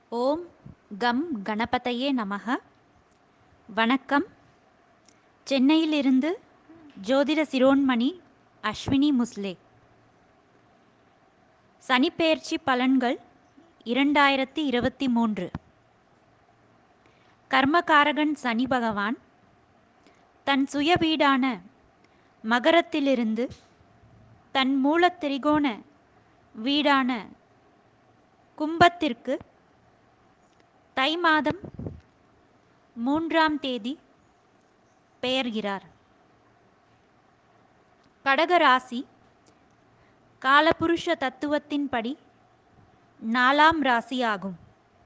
ஓம் come கணபதையே நமக வணக்கம் சென்னையிலிருந்து ஜோதிட சிரோன்மணி அஸ்வினி முஸ்லே சனிப்பெயர்ச்சி பலன்கள் இரண்டாயிரத்தி இருபத்தி மூன்று கர்மகாரகன் சனி பகவான் தன் சுய வீடான மகரத்திலிருந்து தன் மூலத் திரிகோண வீடான கும்பத்திற்கு தை மாதம் மூன்றாம் தேதி பெயர்கிறார் கடகராசி காலபுருஷ தத்துவத்தின்படி நாலாம் ராசியாகும்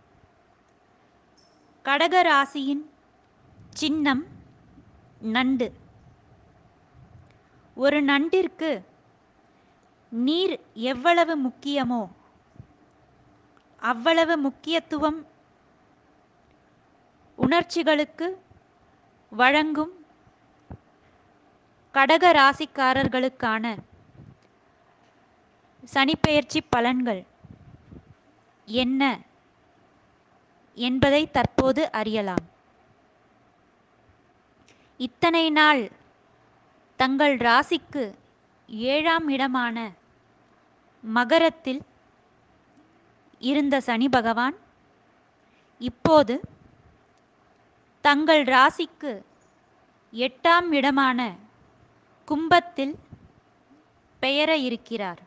கடக ராசியின் சின்னம் நண்டு ஒரு நண்டிற்கு நீர் எவ்வளவு முக்கியமோ அவ்வளவு முக்கியத்துவம் உணர்ச்சிகளுக்கு வழங்கும் கடக ராசிக்காரர்களுக்கான சனிப்பெயர்ச்சி பலன்கள் என்ன என்பதை தற்போது அறியலாம் இத்தனை நாள் தங்கள் ராசிக்கு ஏழாம் இடமான மகரத்தில் இருந்த சனி பகவான் இப்போது தங்கள் ராசிக்கு எட்டாம் இடமான கும்பத்தில் பெயர இருக்கிறார்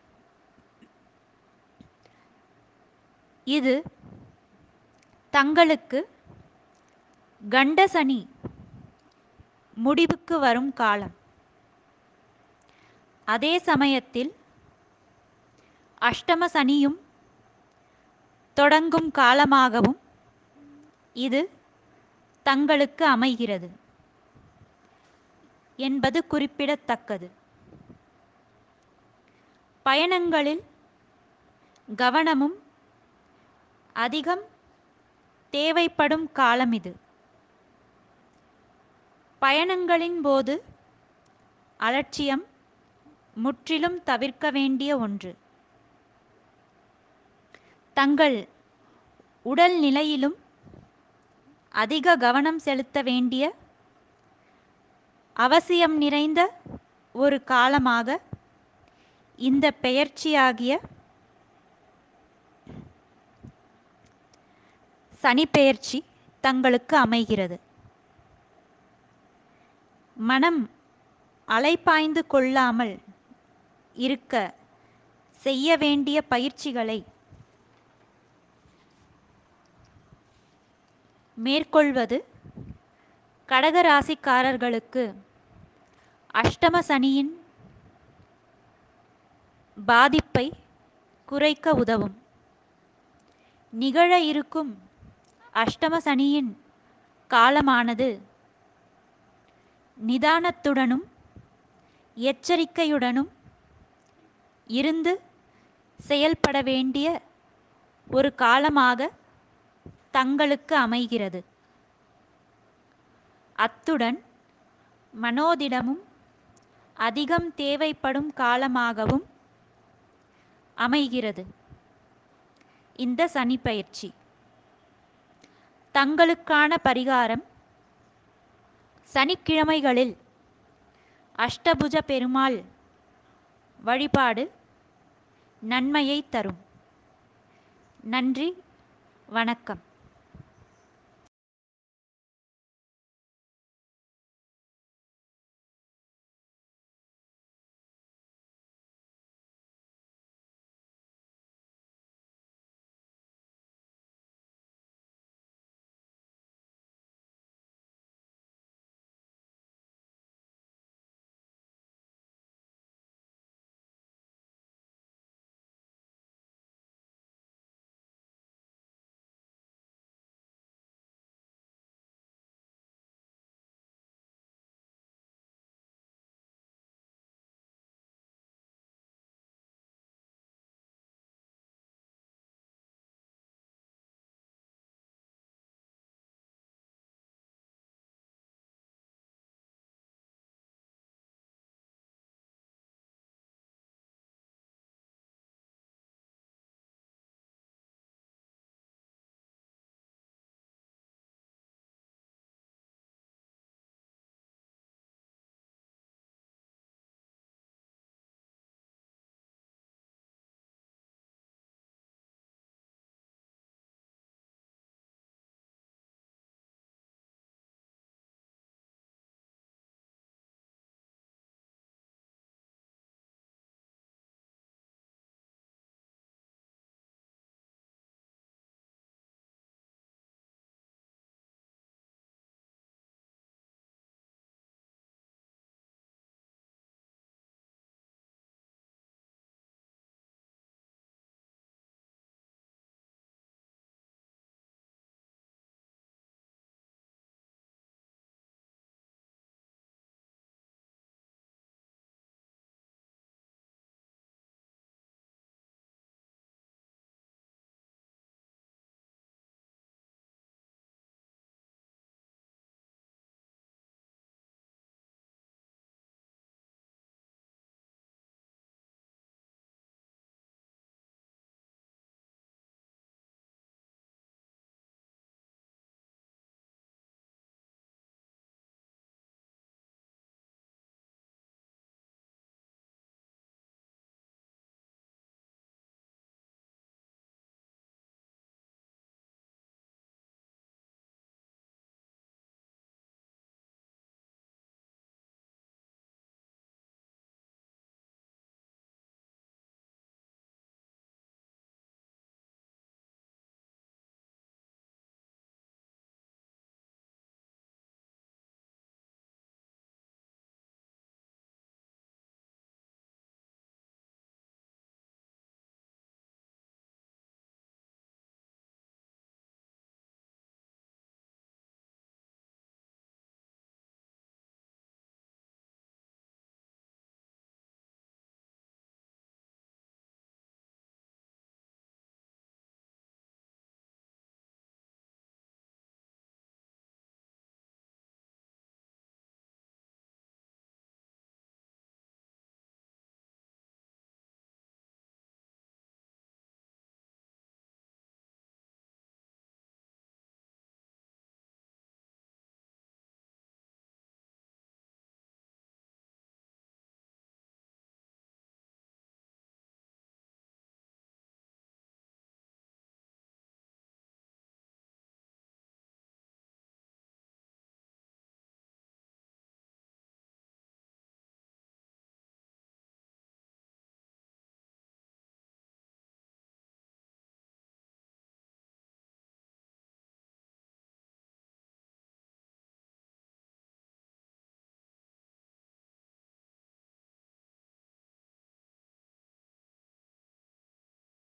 இது தங்களுக்கு கண்டசனி முடிவுக்கு வரும் காலம் அதே சமயத்தில் அஷ்டம சனியும் தொடங்கும் காலமாகவும் இது தங்களுக்கு அமைகிறது என்பது குறிப்பிடத்தக்கது பயணங்களில் கவனமும் அதிகம் தேவைப்படும் காலம் இது பயணங்களின் போது அலட்சியம் முற்றிலும் தவிர்க்க வேண்டிய ஒன்று தங்கள் உடல் நிலையிலும் அதிக கவனம் செலுத்த வேண்டிய அவசியம் நிறைந்த ஒரு காலமாக இந்த பெயர்ச்சியாகிய சனி பெயர்ச்சி தங்களுக்கு அமைகிறது மனம் அலைப்பாய்ந்து கொள்ளாமல் இருக்க செய்ய வேண்டிய பயிற்சிகளை மேற்கொள்வது கடகராசிக்காரர்களுக்கு அஷ்டம சனியின் பாதிப்பை குறைக்க உதவும் நிகழ இருக்கும் அஷ்டம சனியின் காலமானது நிதானத்துடனும் எச்சரிக்கையுடனும் இருந்து செயல்பட வேண்டிய ஒரு காலமாக தங்களுக்கு அமைகிறது அத்துடன் மனோதிடமும் அதிகம் தேவைப்படும் காலமாகவும் அமைகிறது இந்த சனி பயிற்சி தங்களுக்கான பரிகாரம் சனிக்கிழமைகளில் அஷ்டபுஜ பெருமாள் வழிபாடு நன்மையை தரும் நன்றி வணக்கம்